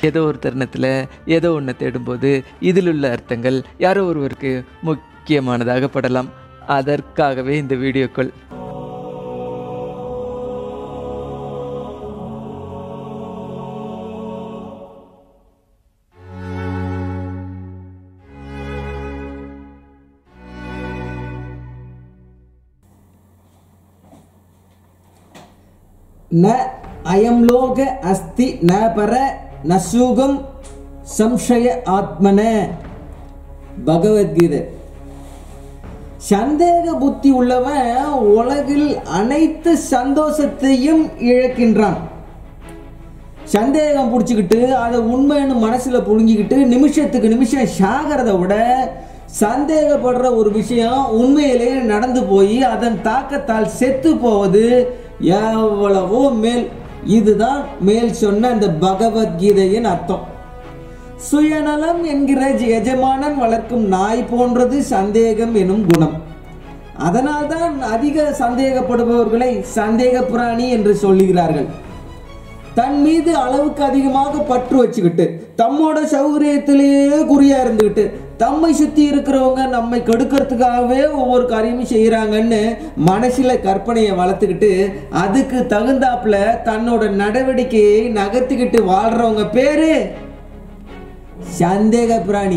ஏதோ ஒரு தருணத்தில் ஏதோ ஒன்று தேடும்போது இதில் உள்ள அர்த்தங்கள் யாரோ ஒருவருக்கு முக்கியமானதாக படலாம் அதற்காகவே இந்த வீடியோக்கள் न अयं लोक अस्ति न पर न सुகம் சம்சய ஆத்மன பகவத்கீதை சந்தேக புத்தி உள்ளவன் உலகில் அனைத்து சந்தோஷத்தையும் இழக்கின்றான் சந்தேகம் பிடிச்சிக்கிட்டு அதை உண்மைன்னு மனசுல புழுங்கிக்கிட்டு நிமிஷத்துக்கு நிமிஷம் சாகிறத விட சந்தேகப்படுற ஒரு விஷயம் உண்மையிலேயே நடந்து போய் அதன் தாக்கத்தால் செத்து போவது எவ்வளவோ மேல் இதுதான் மேல் சொன்ன அந்த பகவத்கீதையின் அர்த்தம் சுயநலம் என்கிற எஜமானன் வளர்க்கும் நாய் போன்றது சந்தேகம் எனும் குணம் அதனால்தான் அதிக சந்தேகப்படுபவர்களை சந்தேக பிராணி என்று சொல்லுகிறார்கள் தன் மீது அளவுக்கு அதிகமாக பற்று வச்சுக்கிட்டு தம்மோட சௌகரியத்திலேயே குறியா இருந்துக்கிட்டு தம்மை சுத்தி இருக்கிறவங்க நம்மை கெடுக்கிறதுக்காகவே ஒவ்வொரு காரியமும் செய்யறாங்கன்னு மனசுல கற்பனையை வளர்த்துக்கிட்டு அதுக்கு தகுந்தாப்புல தன்னோட நடவடிக்கையை நகர்த்திக்கிட்டு வாழ்றவங்க பேரு சந்தேக பிராணி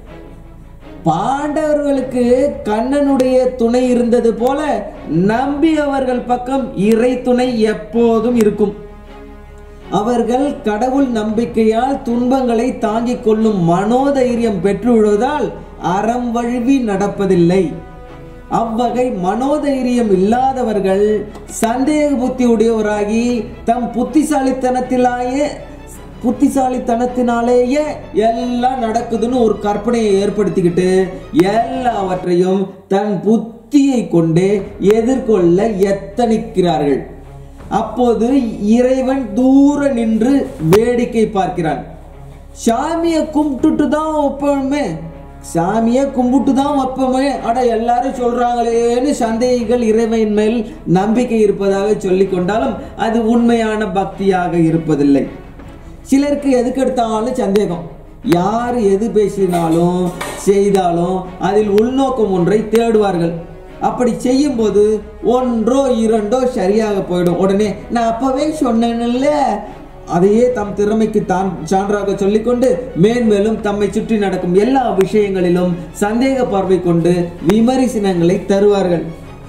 பாண்டவர்களுக்கு கண்ணனுடைய துணை இருந்தது போல நம்பியவர்கள் பக்கம் இறை துணை எப்போதும் இருக்கும் அவர்கள் கடவுள் நம்பிக்கையால் துன்பங்களை தாங்கிக் கொள்ளும் மனோதைரியம் பெற்றுவிடுவதால் அறம் வழுவி நடப்பதில்லை அவ்வகை மனோதைரியம் இல்லாதவர்கள் சந்தேக புத்தி உடையவராகி தம் புத்திசாலித்தனத்திலாயே புத்திசாலித்தனத்தினாலேயே எல்லாம் நடக்குதுன்னு ஒரு கற்பனையை ஏற்படுத்திக்கிட்டு எல்லாவற்றையும் தன் புத்தியை கொண்டே எதிர்கொள்ள எத்தனிக்கிறார்கள் அப்போது இறைவன் தூர நின்று வேடிக்கை பார்க்கிறான் சாமியை கும்பிட்டுட்டு தான் வைப்போமே சாமியை கும்பிட்டு தான் வைப்போமே அட எல்லாரும் சொல்றாங்களேன்னு சந்தேகிகள் இறைவன் மேல் நம்பிக்கை இருப்பதாக சொல்லிக் கொண்டாலும் அது உண்மையான பக்தியாக இருப்பதில்லை சிலருக்கு எதுக்கு எடுத்தாலும் சந்தேகம் யார் எது பேசினாலும் செய்தாலும் அதில் உள்நோக்கம் ஒன்றை தேடுவார்கள் அப்படி செய்யும்போது ஒன்றோ இரண்டோ சரியாக போயிடும் உடனே நான் அப்பவே சொன்னேன்ல அதையே தம் திறமைக்கு தான் சான்றாக சொல்லிக்கொண்டு மேன்மேலும் தம்மை சுற்றி நடக்கும் எல்லா விஷயங்களிலும் சந்தேக பார்வை கொண்டு விமர்சனங்களை தருவார்கள்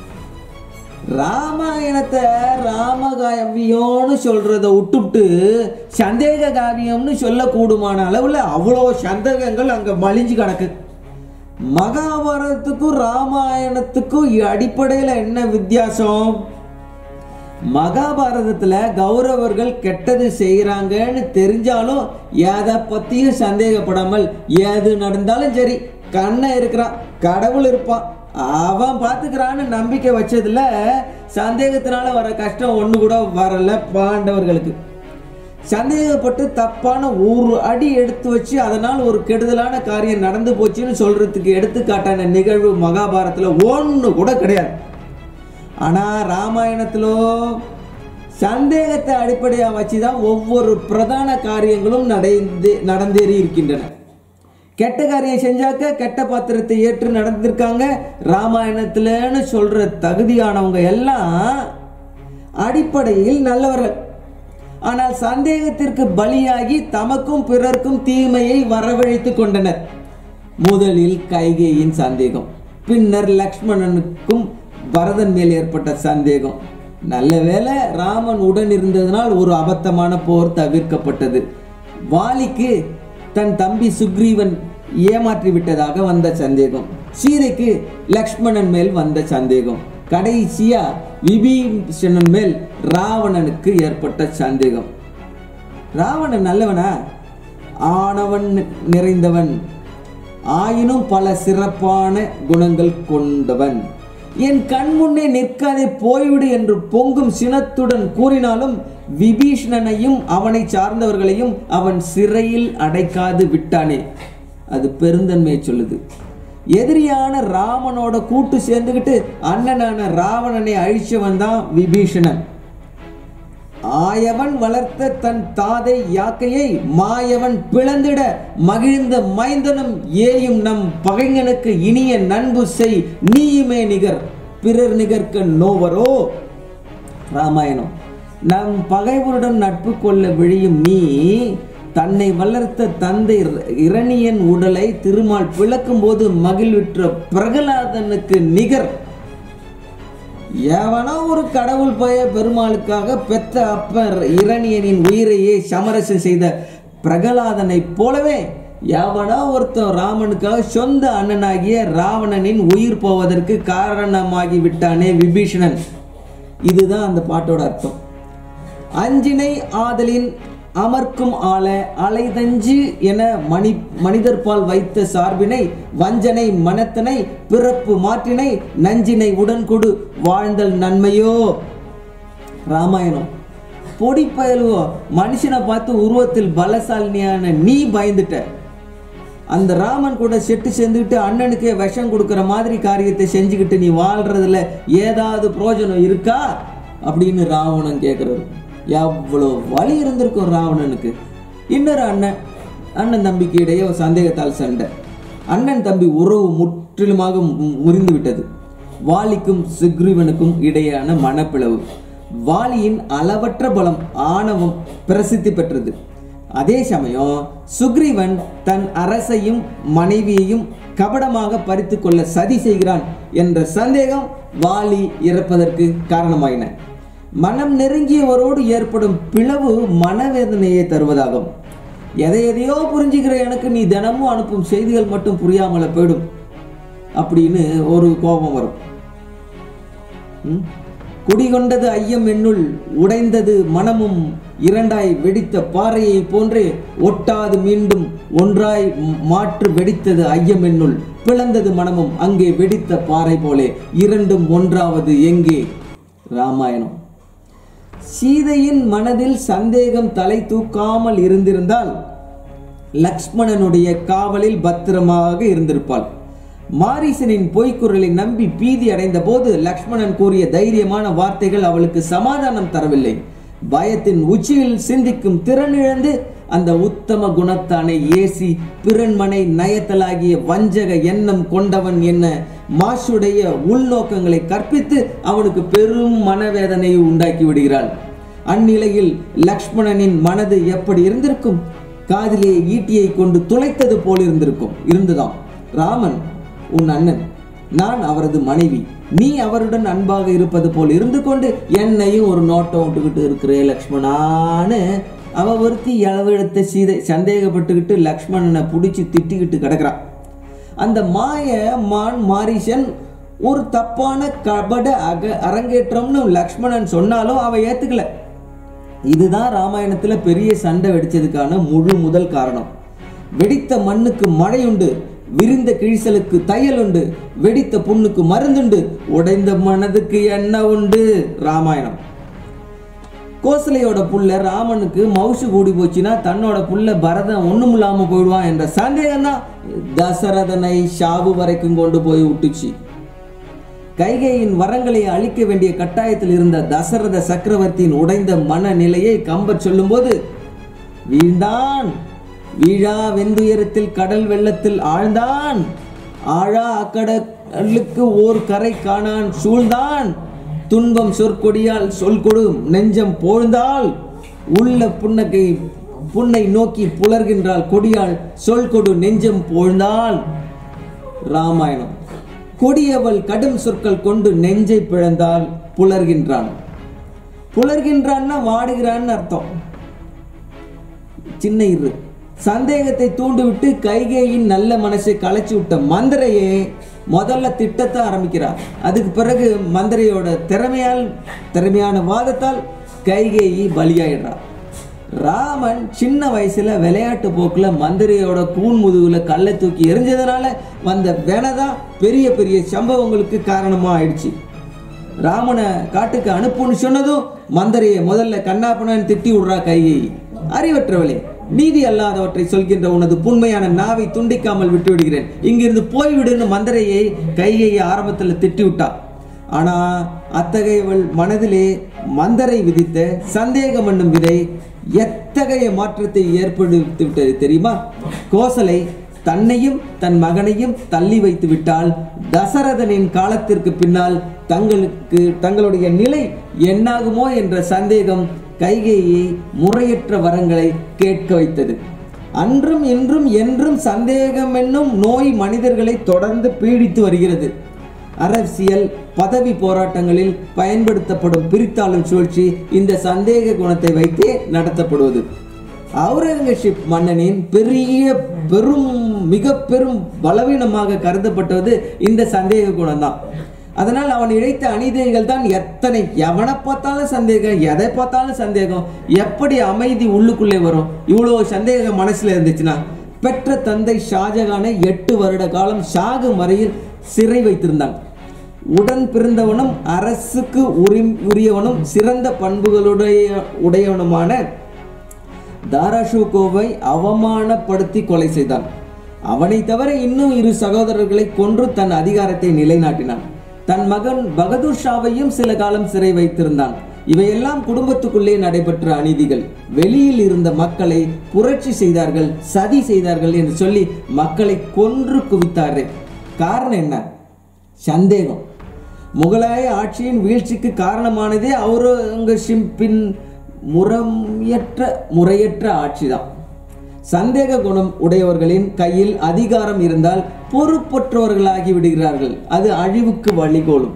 ராமாயணத்தை ராமகாவியம்னு சொல்றத விட்டுவிட்டு சந்தேக காவியம்னு சொல்லக்கூடுமான அளவில் அவ்வளோ சந்தேகங்கள் அங்கே மலிஞ்சு கிடக்கு மகாபாரதத்துக்கும் ராமாயணத்துக்கும் அடிப்படையில் என்ன வித்தியாசம் மகாபாரதத்துல கௌரவர்கள் கெட்டது செய்யறாங்கன்னு தெரிஞ்சாலும் எதை பத்தியும் சந்தேகப்படாமல் எது நடந்தாலும் சரி கண்ணை இருக்கிறான் கடவுள் இருப்பான் அவன் பார்த்துக்கிறான்னு நம்பிக்கை வச்சதுல சந்தேகத்தினால வர கஷ்டம் ஒன்று கூட வரல பாண்டவர்களுக்கு சந்தேகப்பட்டு தப்பான ஒரு அடி எடுத்து வச்சு அதனால் ஒரு கெடுதலான காரியம் நடந்து போச்சுன்னு சொல்றதுக்கு எடுத்துக்காட்டான நிகழ்வு மகாபாரத்தில் ஒன்று கூட கிடையாது ஆனால் ராமாயணத்திலோ சந்தேகத்தை அடிப்படையாக வச்சு தான் ஒவ்வொரு பிரதான காரியங்களும் நடந்து நடந்தேறி இருக்கின்றன கெட்ட காரியம் செஞ்சாக்க கெட்ட பாத்திரத்தை ஏற்று நடந்திருக்காங்க ராமாயணத்துலன்னு சொல்ற தகுதியானவங்க எல்லாம் அடிப்படையில் நல்லவர்கள் ஆனால் சந்தேகத்திற்கு பலியாகி தமக்கும் பிறர்க்கும் தீமையை வரவழைத்து கொண்டனர் முதலில் கைகேயின் சந்தேகம் பின்னர் லக்ஷ்மணனுக்கும் பரதன் மேல் ஏற்பட்ட சந்தேகம் நல்ல வேளை ராமன் உடன் இருந்ததனால் ஒரு அபத்தமான போர் தவிர்க்கப்பட்டது வாலிக்கு தன் தம்பி சுக்ரீவன் ஏமாற்றி விட்டதாக வந்த சந்தேகம் சீதைக்கு லக்ஷ்மணன் மேல் வந்த சந்தேகம் கடைசியா விபீஷணன் மேல் ராவணனுக்கு ஏற்பட்ட சந்தேகம் ராவணன் நல்லவனா ஆணவன் நிறைந்தவன் ஆயினும் பல சிறப்பான குணங்கள் கொண்டவன் என் கண் முன்னே நிற்காதே போய்விடு என்று பொங்கும் சினத்துடன் கூறினாலும் விபீஷணனையும் அவனை சார்ந்தவர்களையும் அவன் சிறையில் அடைக்காது விட்டானே அது பெருந்தன்மையை சொல்லுது எதிரியான ராமனோட கூட்டு சேர்ந்துக்கிட்டு அண்ணனான ராவணனை அழிச்சவன் தான் விபீஷணன் ஆயவன் வளர்த்த தன் தாதை யாக்கையை மாயவன் பிளந்திட மகிழ்ந்த மைந்தனும் ஏயும் நம் பகைஞனுக்கு இனிய நண்பு செய் நீயுமே நிகர் பிறர் நிகர்க்க நோவரோ ராமாயணம் நம் பகைவருடன் நட்பு கொள்ள விழியும் நீ தன்னை வளர்த்த தந்தை இரணியன் உடலை திருமால் பிளக்கும் போது மகிழ்விற்ற பிரகலாதனுக்கு நிகர் எவனோ ஒரு கடவுள் பய பெருமாளுக்காக பெத்த அப்பர் இரணியனின் உயிரையே சமரசம் செய்த பிரகலாதனைப் போலவே எவனோ ஒருத்தன் ராமனுக்காக சொந்த அண்ணனாகிய ராவணனின் உயிர் போவதற்கு காரணமாகி விட்டானே விபீஷணன் இதுதான் அந்த பாட்டோட அர்த்தம் அஞ்சினை ஆதலின் அமர்க்கும் ஆள அலைதஞ்சு என மணி மனிதர்பால் வைத்த சார்பினை வஞ்சனை மனத்தனை பிறப்பு மாற்றினை நஞ்சினை உடன்கொடு வாழ்ந்தல் நன்மையோ ராமாயணம் பொடி பயலுவோ மனுஷனை பார்த்து உருவத்தில் பலசாலினியான நீ பயந்துட்ட அந்த ராமன் கூட செட்டு சேர்ந்துக்கிட்டு அண்ணனுக்கே விஷம் கொடுக்குற மாதிரி காரியத்தை செஞ்சுக்கிட்டு நீ வாழ்றதுல ஏதாவது பிரயோஜனம் இருக்கா அப்படின்னு ராவணன் கேட்குறாரு எவ்வளோ வழி இருந்திருக்கும் ராவணனுக்கு இன்னொரு அண்ணன் அண்ணன் தம்பிக்கு இடையே ஒரு சந்தேகத்தால் சண்டை அண்ணன் தம்பி உறவு முற்றிலுமாக மு- முறிந்து விட்டது வாலிக்கும் சுக்ரீவனுக்கும் இடையேயான மனப்பிளவு வாலியின் அளவற்ற பலம் ஆணவம் பிரசித்தி பெற்றது அதே சமயம் சுக்ரீவன் தன் அரசையும் மனைவியையும் கபடமாக பறித்து கொள்ள சதி செய்கிறான் என்ற சந்தேகம் வாலி இறப்பதற்கு காரணமாயின மனம் நெருங்கியவரோடு ஏற்படும் பிளவு மனவேதனையை தருவதாகும் எதை எதையோ புரிஞ்சுக்கிற எனக்கு நீ தினமும் அனுப்பும் செய்திகள் மட்டும் புரியாமல போயிடும் அப்படின்னு ஒரு கோபம் வரும் ம்? குடிகொண்டது ஐயம் என்னுள் உடைந்தது மனமும் இரண்டாய் வெடித்த பாறையை போன்றே ஒட்டாது மீண்டும் ஒன்றாய் ம்- மாற்று வெடித்தது ஐயம் என்னுள் பிளந்தது மனமும் அங்கே வெடித்த பாறை போலே இரண்டும் ஒன்றாவது எங்கே ராமாயணம் சீதையின் மனதில் சந்தேகம் தலை தூக்காமல் இருந்திருந்தால் லக்ஷ்மணனுடைய காவலில் பத்திரமாக இருந்திருப்பாள் மாரீசனின் பொய்க்குரலை நம்பி பீதி அடைந்த போது லக்ஷ்மணன் கூறிய தைரியமான வார்த்தைகள் அவளுக்கு சமாதானம் தரவில்லை பயத்தின் உச்சியில் சிந்திக்கும் திறனிழந்து அந்த உத்தம குணத்தானை ஏசி பிறன்மனை நயத்தலாகிய வஞ்சக எண்ணம் கொண்டவன் என்ன மாசுடைய உள்நோக்கங்களை கற்பித்து அவனுக்கு பெரும் மனவேதனையை உண்டாக்கி விடுகிறாள் அந்நிலையில் லக்ஷ்மணனின் மனது எப்படி இருந்திருக்கும் காதிலே ஈட்டியை கொண்டு துளைத்தது போல் இருந்திருக்கும் இருந்துதாம் ராமன் உன் அண்ணன் நான் அவரது மனைவி நீ அவருடன் அன்பாக இருப்பது போல் இருந்து கொண்டு என்னையும் ஒரு நோட்டம் விட்டுக்கிட்டு இருக்கிறே லக்ஷ்மணான்னு அவ ஒருத்தி இளவெடுத்த சீதை சந்தேகப்பட்டுக்கிட்டு லக்ஷ்மணனை பிடிச்சி திட்டிக்கிட்டு கிடக்குறான் அந்த மாய மான் மாரீசன் ஒரு தப்பான கபட அக அரங்கேற்றம்னு லக்ஷ்மணன் சொன்னாலும் அவ ஏத்துக்கல இதுதான் ராமாயணத்துல பெரிய சண்டை வெடிச்சதுக்கான முழு முதல் காரணம் வெடித்த மண்ணுக்கு மழையுண்டு விரிந்த கிழிசலுக்கு தையல் உண்டு வெடித்த புண்ணுக்கு மருந்துண்டு உடைந்த மனதுக்கு என்ன உண்டு ராமாயணம் கோசலையோட புள்ள ராமனுக்கு மவுசு கூடி போச்சுன்னா தன்னோட புள்ள பரதன் ஒண்ணும் இல்லாம போயிடுவான் என்ற சந்தேகம் தான் தசரதனை ஷாவு வரைக்கும் கொண்டு போய் விட்டுச்சு கைகையின் வரங்களை அழிக்க வேண்டிய கட்டாயத்தில் இருந்த தசரத சக்கரவர்த்தியின் உடைந்த மனநிலையை கம்பர் சொல்லும்போது வீழ்ந்தான் வீழா வெந்துயரத்தில் கடல் வெள்ளத்தில் ஆழ்ந்தான் ஆழா அக்கடலுக்கு ஓர் கரை காணான் சூழ்ந்தான் துன்பம் சொற்கொடியால் சொல் கொடு நெஞ்சம் போழ்ந்தால் உள்ள புன்னகை புன்னை நோக்கி புலர்கின்றாள் கொடியால் சொல் கொடு நெஞ்சம் போழ்ந்தால் ராமாயணம் கொடியவள் கடும் சொற்கள் கொண்டு நெஞ்சை பிளந்தால் புலர்கின்றான் புலர்கின்றான்னா வாடுகிறான்னு அர்த்தம் சின்ன இரு சந்தேகத்தை தூண்டிவிட்டு கைகேயின் நல்ல மனசை கலைச்சு விட்ட மந்திரையே முதல்ல திட்டத்தை ஆரம்பிக்கிறார் அதுக்கு பிறகு மந்திரையோட திறமையால் திறமையான வாதத்தால் கைகேயி பலியாயிடுறார் ராமன் சின்ன வயசுல விளையாட்டு போக்குல மந்திரையோட கூன் முதுகுல கல்லை தூக்கி எரிஞ்சதுனால வந்த வெனதான் பெரிய பெரிய சம்பவங்களுக்கு காரணமா ஆயிடுச்சு ராமனை காட்டுக்கு அனுப்புன்னு சொன்னதும் மந்தரையை முதல்ல கண்ணாப்பனன்னு திட்டி விடுறா கையை அறிவற்றவளே நீதி அல்லாதவற்றை சொல்கின்ற உனது புண்மையான நாவை துண்டிக்காமல் விட்டு விடுகிறேன் இங்கிருந்து போய்விடுன்னு மந்தரையை கையை ஆரம்பத்தில் திட்டி விட்டா ஆனா அத்தகையவள் மனதிலே மந்தரை விதித்த சந்தேகம் என்னும் விதை எத்தகைய மாற்றத்தை ஏற்படுத்தி விட்டது தெரியுமா கோசலை தன்னையும் தன் மகனையும் தள்ளி வைத்து விட்டால் தசரதனின் காலத்திற்கு பின்னால் தங்களுக்கு தங்களுடைய நிலை என்னாகுமோ என்ற சந்தேகம் கைகேயை முறையற்ற வரங்களை கேட்க வைத்தது அன்றும் இன்றும் என்றும் சந்தேகம் என்னும் நோய் மனிதர்களை தொடர்ந்து பீடித்து வருகிறது அரசியல் பதவி போராட்டங்களில் பயன்படுத்தப்படும் பிரித்தாளும் சூழ்ச்சி இந்த சந்தேக குணத்தை வைத்தே நடத்தப்படுவது அவுரங்கசீப் மன்னனின் பெரிய பெரும் மிக பெரும் பலவீனமாக கருதப்பட்டது இந்த சந்தேக குணம்தான் அதனால் அவன் இழைத்த அநீதிகள் தான் எத்தனை எவனை பார்த்தாலும் சந்தேகம் எதை பார்த்தாலும் சந்தேகம் எப்படி அமைதி உள்ளுக்குள்ளே வரும் இவ்வளோ சந்தேகம் மனசுல இருந்துச்சுன்னா பெற்ற தந்தை ஷாஜகானை எட்டு வருட காலம் ஷாகு மறையில் சிறை வைத்திருந்தான் உடன் பிறந்தவனும் அரசுக்கு உரி உரியவனும் சிறந்த பண்புகளுடைய உடையவனுமான தாராஷுகோவை அவமானப்படுத்தி கொலை செய்தான் அவனை தவிர இன்னும் இரு சகோதரர்களை கொன்று தன் அதிகாரத்தை நிலைநாட்டினான் தன் மகன் பகதூர் ஷாவையும் சில காலம் சிறை வைத்திருந்தான் இவையெல்லாம் குடும்பத்துக்குள்ளே நடைபெற்ற அநீதிகள் வெளியில் இருந்த மக்களை புரட்சி செய்தார்கள் சதி செய்தார்கள் என்று சொல்லி மக்களை கொன்று குவித்தார்கள் காரணம் என்ன சந்தேகம் முகலாய ஆட்சியின் வீழ்ச்சிக்கு காரணமானதே அவுரங்கசீப்பின் முறையற்ற முறையற்ற ஆட்சிதான் சந்தேக குணம் உடையவர்களின் கையில் அதிகாரம் இருந்தால் பொறுப்பற்றவர்களாகி விடுகிறார்கள் அது அழிவுக்கு வழிகோலும்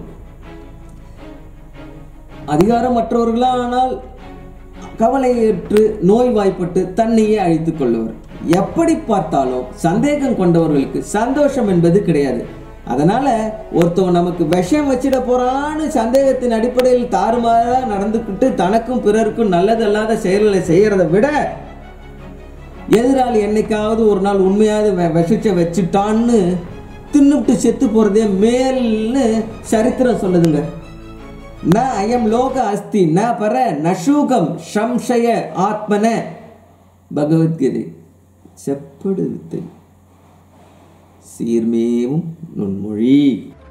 அதிகாரமற்றவர்களானால் கவலையற்று நோய்வாய்ப்பட்டு தன்னையே அழித்துக் கொள்ளுவர் எப்படி பார்த்தாலும் சந்தேகம் கொண்டவர்களுக்கு சந்தோஷம் என்பது கிடையாது அதனால ஒருத்தவன் நமக்கு விஷம் வச்சிட போறான்னு சந்தேகத்தின் அடிப்படையில் தாறுமாறா நடந்துக்கிட்டு தனக்கும் பிறருக்கும் நல்லதல்லாத செயல்களை செய்யறதை விட எதிராளி என்னைக்காவது ஒரு நாள் உண்மையாவது வெ- விஷத்தை வச்சுட்டான்னு தின்னுட்டு செத்து போறதே மேல்னு சரித்திரம் சொல்லுதுங்க ந அயம் லோக அஸ்தி ந பர நஷூகம் சம்சய ஆத்மன பகவத்கீதை செப்படு வித்தை சீர்மேவும் நுண்மொழி